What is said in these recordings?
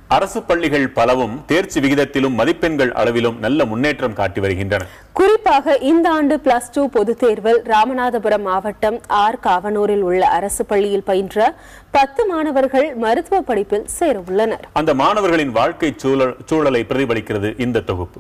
அரசு பள்ளிகள் பலவும் தேர்ச்சி விகிதத்திலும் மதிப்பெண்கள் அளவிலும் நல்ல முன்னேற்றம் காட்டி வருகின்றன குறிப்பாக இந்த ஆண்டு பிளஸ் டூ பொதுத் தேர்வில் ராமநாதபுரம் மாவட்டம் ஆர் காவனூரில் உள்ள அரசு பள்ளியில் பயின்ற பத்து மாணவர்கள் மருத்துவ படிப்பில் சேர உள்ளனர் அந்த மாணவர்களின் வாழ்க்கை சூழல் சூழலை பிரதிபலிக்கிறது இந்த தொகுப்பு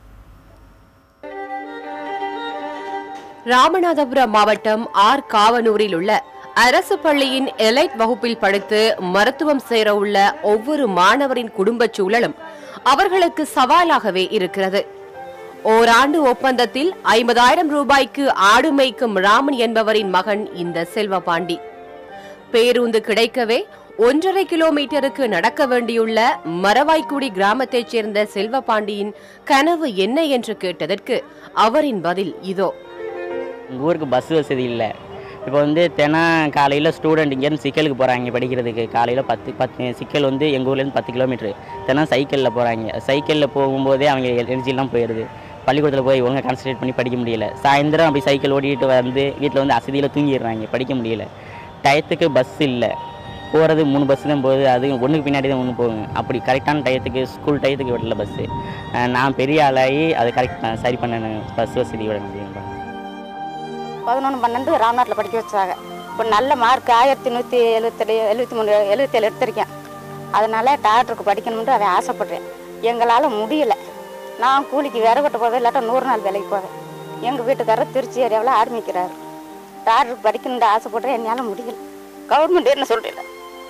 ராமநாதபுரம் மாவட்டம் ஆர் காவனூரில் உள்ள அரசு பள்ளியின் எலைட் வகுப்பில் படித்து மருத்துவம் சேர உள்ள ஒவ்வொரு மாணவரின் குடும்பச் சூழலும் அவர்களுக்கு சவாலாகவே இருக்கிறது ஓராண்டு ஒப்பந்தத்தில் ஐம்பதாயிரம் ரூபாய்க்கு ஆடு மேய்க்கும் ராமன் என்பவரின் மகன் இந்த செல்வபாண்டி பேருந்து கிடைக்கவே ஒன்றரை கிலோமீட்டருக்கு நடக்க வேண்டியுள்ள மரவாய்க்குடி கிராமத்தைச் சேர்ந்த செல்வபாண்டியின் கனவு என்ன என்று கேட்டதற்கு அவரின் பதில் இதோ எங்கள் ஊருக்கு பஸ் வசதி இல்லை இப்போ வந்து தினம் காலையில் ஸ்டூடெண்ட் இங்கேருந்து சிக்கலுக்கு போகிறாங்க படிக்கிறதுக்கு காலையில் பத்து பத்து சிக்கல் வந்து எங்கள் ஊர்லேருந்து பத்து கிலோமீட்ரு தினம் சைக்கிளில் போகிறாங்க சைக்கிளில் போகும்போதே அவங்க எனர்ஜிலாம் போயிடுது பள்ளிக்கூடத்தில் போய் ஒழுங்காக கான்சன்ட்ரேட் பண்ணி படிக்க முடியல சாயந்தரம் அப்படி சைக்கிள் ஓட்டிகிட்டு வந்து வீட்டில் வந்து அசதியில் தூங்கிடுறாங்க படிக்க முடியல டயத்துக்கு பஸ் இல்லை போகிறது மூணு பஸ் தான் போகுது அது ஒன்றுக்கு பின்னாடி தான் ஒன்று போகுங்க அப்படி கரெக்டான டயத்துக்கு ஸ்கூல் டயத்துக்கு விடல பஸ்ஸு நான் பெரிய ஆளாகி அது கரெக்ட் சரி பண்ணணும் பஸ் வசதி விட முடியும் பதினொன்று பன்னெண்டு ராம்நாட்டில் படிக்க வச்சாங்க இப்போ நல்ல மார்க் ஆயிரத்தி நூற்றி எழுபத்தேழு எழுபத்தி மூணு எழுபத்தேழு எடுத்திருக்கேன் அதனால் டாக்டருக்கு படிக்கணும்னு அதை ஆசைப்பட்றேன் எங்களால் முடியல நான் கூலிக்கு விறகட்ட போவேன் இல்லாட்டா நூறு நாள் வேலைக்கு போவேன் எங்கள் வீட்டுக்காரர் திருச்சி ஏரியாவில் ஆரம்பிக்கிறார் டாக்டருக்கு படிக்கணும்னு ஆசைப்பட்றேன் என்னால் முடியல கவர்மெண்ட் என்ன சொல்கிறேன்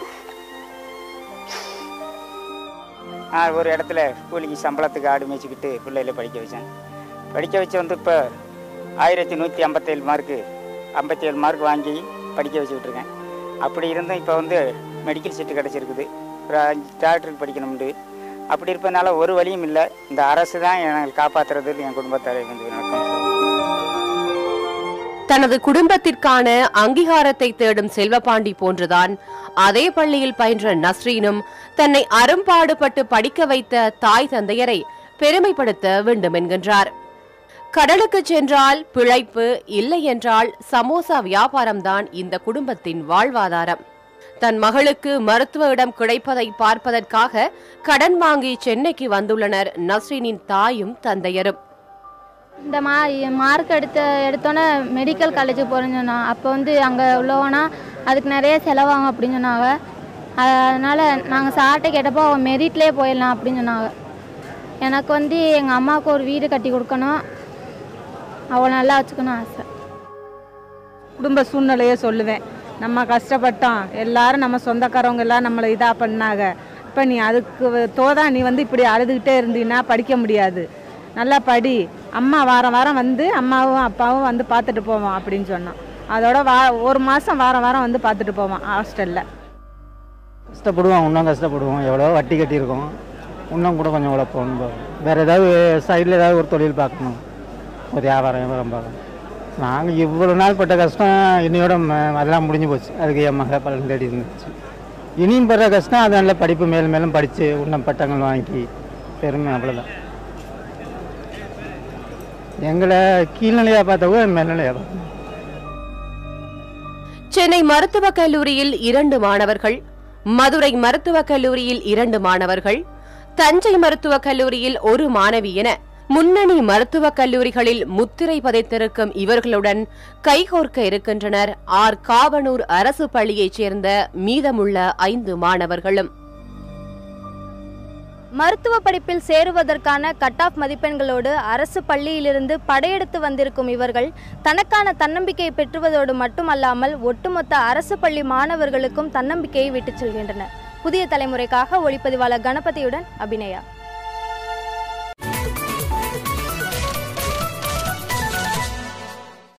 நான் ஒரு இடத்துல கூலிக்கு சம்பளத்துக்கு ஆடு மேய்ச்சிக்கிட்டு பிள்ளைகளை படிக்க வச்சேன் படிக்க வச்சு வந்து இப்போ ஆயிரத்தி நூற்றி ஐம்பத்தேழு மார்க்கு ஐம்பத்தேழு மார்க் வாங்கி படிக்க வச்சுக்கிட்டு இருக்கேன் அப்படி இருந்தும் இப்போ வந்து மெடிக்கல் சீட்டு கிடச்சிருக்குது ஒரு அஞ்சு டாக்டருக்கு படிக்கணும்னு அப்படி இருப்பதனால ஒரு வழியும் இல்லை இந்த அரசு தான் எனக்கு காப்பாற்றுறது என் குடும்பத்தாரை வந்து நடக்கும் தனது குடும்பத்திற்கான அங்கீகாரத்தை தேடும் செல்வபாண்டி போன்றுதான் அதே பள்ளியில் பயின்ற நஸ்ரீனும் தன்னை அரும்பாடுபட்டு படிக்க வைத்த தாய் தந்தையரை பெருமைப்படுத்த வேண்டும் என்கின்றார் கடலுக்கு சென்றால் பிழைப்பு இல்லை என்றால் சமோசா வியாபாரம்தான் இந்த குடும்பத்தின் வாழ்வாதாரம் தன் மகளுக்கு மருத்துவ இடம் கிடைப்பதை பார்ப்பதற்காக கடன் வாங்கி சென்னைக்கு வந்துள்ளனர் நஸ்ரீனின் தாயும் தந்தையரும் இந்த மா மார்க் எடுத்த எடுத்தோன்னே மெடிக்கல் காலேஜுக்கு போகிறேன்னு சொன்னான் அப்போ வந்து அங்கே உள்ளவனா அதுக்கு நிறைய செலவாகும் அப்படின்னு சொன்னாங்க அதனால் நாங்கள் சார்ட்டை கேட்டப்போ அவன் மெரிட்லேயே போயிடலாம் அப்படின்னு சொன்னாங்க எனக்கு வந்து எங்கள் அம்மாவுக்கு ஒரு வீடு கட்டி கொடுக்கணும் அவளை நல்லா வச்சுக்கணும் ஆசை குடும்ப சூழ்நிலையை சொல்லுவேன் நம்ம கஷ்டப்பட்டோம் எல்லாரும் நம்ம சொந்தக்காரவங்க எல்லாம் நம்மளை இதாக பண்ணாங்க இப்போ நீ அதுக்கு தோதா நீ வந்து இப்படி அழுதுகிட்டே இருந்தீன்னா படிக்க முடியாது நல்லா படி அம்மா வாரம் வாரம் வந்து அம்மாவும் அப்பாவும் வந்து பார்த்துட்டு போவோம் அப்படின்னு சொன்னோம் அதோட வா ஒரு மாதம் வாரம் வாரம் வந்து பார்த்துட்டு போவோம் ஹாஸ்டலில் கஷ்டப்படுவோம் இன்னும் கஷ்டப்படுவோம் எவ்வளோ வட்டி கட்டியிருக்கோம் இன்னும் கூட கொஞ்சம் உழைப்போம் வேறு ஏதாவது சைடில் ஏதாவது ஒரு தொழில் பார்க்கணும் ஒரு வியாபாரம் வியாபாரம் பார்க்கணும் நாங்கள் இவ்வளோ நாள் பட்ட கஷ்டம் இன்னையோட ம- அதெல்லாம் முடிஞ்சு போச்சு அதுக்கு என் மக பலன் தேடி இருந்துச்சு இனியும் படுற கஷ்டம் அது நல்ல படிப்பு மேலும் மேலும் படித்து இன்னும் பட்டங்கள் வாங்கி பெருமை அவ்வளோதான் எங்களை கீழ்நிலையாக பார்த்தவங்க மேல்நிலையாக பார்த்தோம் சென்னை மருத்துவக் கல்லூரியில் இரண்டு மாணவர்கள் மதுரை மருத்துவக் கல்லூரியில் இரண்டு மாணவர்கள் தஞ்சை மருத்துவக் கல்லூரியில் ஒரு மாணவி என முன்னணி மருத்துவக் கல்லூரிகளில் முத்திரை பதித்திருக்கும் இவர்களுடன் கைகோர்க்க இருக்கின்றனர் ஆர் காவனூர் அரசு பள்ளியைச் சேர்ந்த மீதமுள்ள ஐந்து மாணவர்களும் மருத்துவ படிப்பில் சேருவதற்கான கட் ஆஃப் மதிப்பெண்களோடு அரசு பள்ளியிலிருந்து படையெடுத்து வந்திருக்கும் இவர்கள் தனக்கான தன்னம்பிக்கையை பெற்றுவதோடு மட்டுமல்லாமல் ஒட்டுமொத்த அரசு பள்ளி மாணவர்களுக்கும் தன்னம்பிக்கையை விட்டுச் செல்கின்றனர் புதிய தலைமுறைக்காக ஒளிப்பதிவாளர் கணபதியுடன் அபிநயா